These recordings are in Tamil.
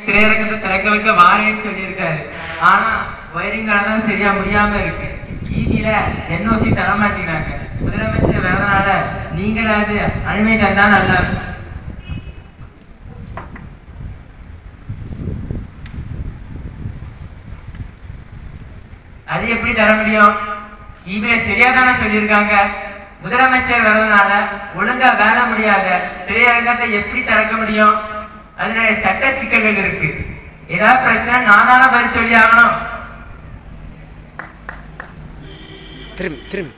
திரையரங்கத்தை திறக்க வைக்க வாரேன்னு சொல்லியிருக்காரு ஆனா வயரிங்கால தான் சரியா முடியாம இருக்கு டிவியில என்ஓசி தர மாட்டேங்கிறாங்க முதலமைச்சர் வரதுனால நீங்களாவது அனுமதி தந்தா நல்லா இருக்கும் அது எப்படி தர முடியும் இவங்க சரியா தானே சொல்லியிருக்காங்க முதலமைச்சர் வர்றதுனால ஒழுங்கா வேலை முடியாத திரையரங்கத்தை எப்படி திறக்க முடியும் அதனுடைய சட்ட சிக்கல்கள் இருக்கு ஏதாவது பிரச்சனை நானால பதில் சொல்லி ஆகணும் திரும்பி திரும்பி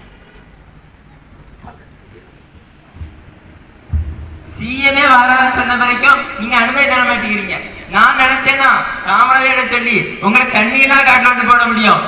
சிஎம்ஏ வராத சொன்ன வரைக்கும் நீங்க அனுமதி தர மாட்டேங்கிறீங்க நான் நினைச்சேன்னா காமராஜரை சொல்லி உங்களை தண்ணியெல்லாம் காட்டில் வந்து போட முடியும்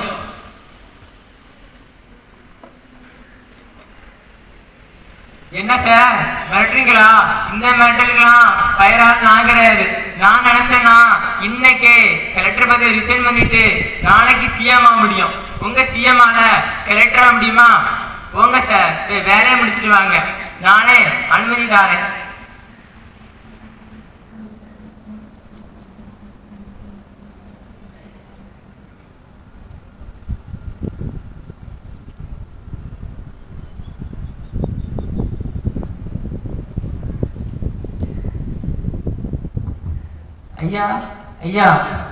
என்ன சார் மிரட்டுறீங்களா இந்த மிரட்டலுக்கெல்லாம் பயிரால் நான் கிடையாது நான் நினைச்சேன்னா இன்னைக்கே கலெக்டர் பதவி ரிசைன் பண்ணிட்டு நாளைக்கு சிஎம் ஆக முடியும் உங்க சிஎம் ஆல கலெக்டர் ஆக முடியுமா போங்க சார் போய் வேலையை முடிச்சிட்டு வாங்க நானே அனுமதி தாரேன் ஐயா ஐயா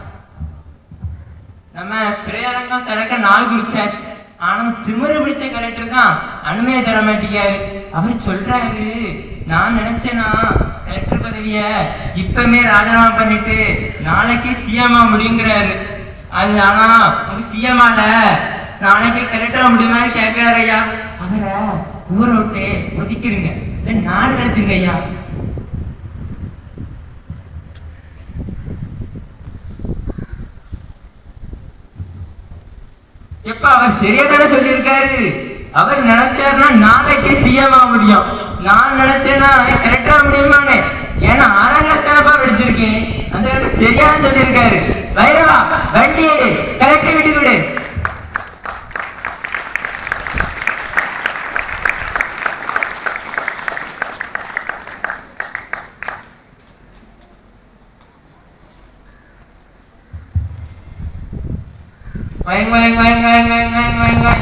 நம்ம திரையரங்கம் திறக்க நாள் குறிச்சாச்சு ஆனா திமிரு பிடிச்ச கலெக்டர் தான் அனுமதி தர மாட்டேங்காரு அவர் சொல்றாரு நான் நினைச்சேனா கலெக்டர் பதவிய இப்பமே ராஜினாமா பண்ணிட்டு நாளைக்கே சிஎம் முடியுங்கிறாரு அது ஆனா உங்க சிஎம் ஆல நாளைக்கே கலெக்டர் முடியுமான்னு கேட்கிறாரு ஐயா அவரை ஊரை விட்டு ஒதுக்கிருங்க இல்ல நாடு நடத்துங்க ஐயா எப்ப அவர் சரியா தானே சொல்லியிருக்காரு அவர் நினைச்சாருன்னா நாளைக்கே சிஎம் ஆக முடியும் நான் நினைச்சேன்னா கரெக்டா முடியுமானே ஏன்னா ஆறாம் கிளாஸ் தானப்பா படிச்சிருக்கேன் அந்த கரெக்டர் சரியான சொல்லியிருக்காரு வைரவா வண்டி எடு கலெக்டர் வீட்டுக்கு விடு Ngoeng, ngoeng, ngoeng, ngoeng, ngoeng, ngoeng, ngoeng, ngoeng.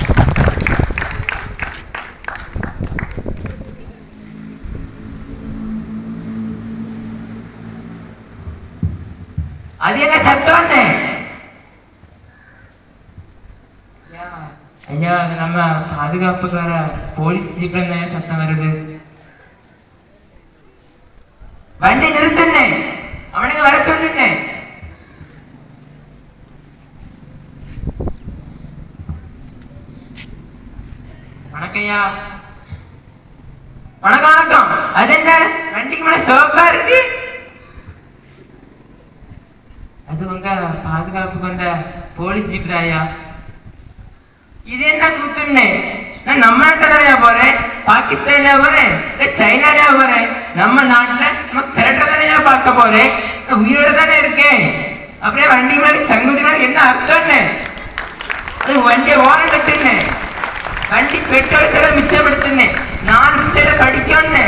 அது என்ன சத்தம் ஐயா அது நம்ம பாதுகாப்புக்கு வர போலீஸ் ஜீப்ல இருந்தா சத்தம் வருது வண்டி நிறுத்துனே அவனுக்கு வர சொல்லுனே வணக்கம்யா வணக்கம் வணக்கம் அது என்ன வண்டிக்கு மேல சிவப்பா இருக்கு அது உங்க பாதுகாப்புக்கு வந்த போலீஸ் ஜீப் தாயா இது என்ன கூத்துன்னு நான் நம்ம நாட்டில் தானே போறேன் பாகிஸ்தான்ல போறேன் இல்ல சைனாலயா போறேன் நம்ம நாட்டுல நம்ம கரெக்டா தானே பார்க்க போறேன் நான் உயிரோட தானே இருக்கேன் அப்படியே வண்டி மேலே சங்குதினா என்ன அர்த்தம்னு அது வண்டியை ஓரம் கட்டுன்னு வண்டி பெட்ரோல் செலவு மிச்சப்படுத்துன்னு நாலு பிள்ளைல படிக்கணும்னு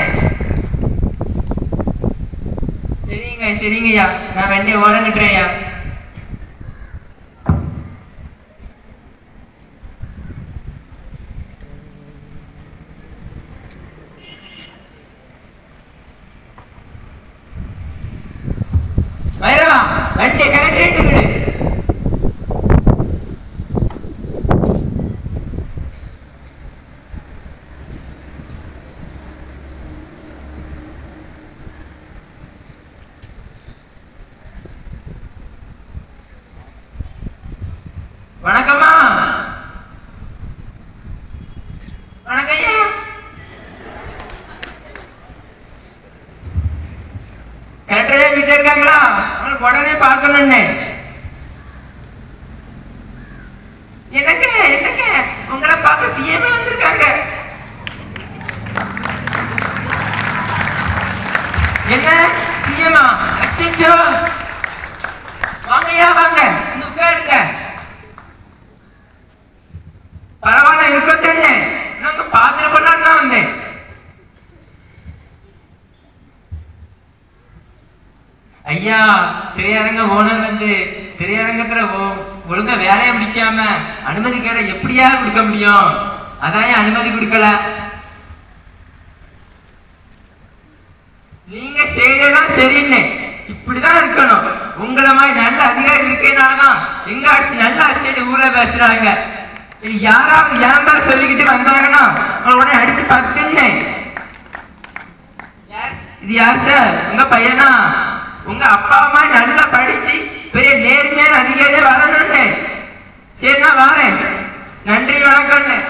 சரிங்க சரிங்கய்யா நான் வண்டியை ஓரம் கட்டுறேன்யா வைரவா வண்டியை கரெக்ட் எடுத்துக்கிடு வணக்கம்மா வணக்கம் ஐயா கரெக்டா வீட்டுல இருக்காங்களா அவனுக்கு உடனே பார்க்கணும்னு எனக்கு எனக்கு உங்களை பார்க்க சிஎம் வந்திருக்காங்க என்ன சிஎம்மா அச்சோ வாங்கய்யா வாங்க வந்து உட்காருங்க பரவாயில்ல இருக்கட்டும் நாங்க பாத்திர பண்ணான்னு தான் வந்தேன் ஐயா திரையரங்க ஓனர் வந்து திரையரங்கத்துல ஒ- ஒழுங்கா வேலையை முடிக்காம அனுமதி கேட எப்படியா கொடுக்க முடியும் அதான் ஏன் அனுமதி கொடுக்கல நீங்க செய்யறதுதான் சரின்னு இப்படிதான் இருக்கணும் உங்களை மாதிரி நல்ல அதிகாரி இருக்கனாலதான் எங்க ஆட்சி நல்ல ஆட்சி ஊர்ல பேசுறாங்க இது யாராவது என் பேர் சொல்லிக்கிட்டு வந்தாங்கன்னா அவங்கள உடனே அடிச்சு பத்துன்னு யார்? இது யார் சார் உங்க பையனா உங்க அப்பா அம்மா நல்லா படிச்சு பெரிய நேர்மையான அதிகாரியே வரணும்னு சரி நான் வரேன் நன்றி வணக்கம்னு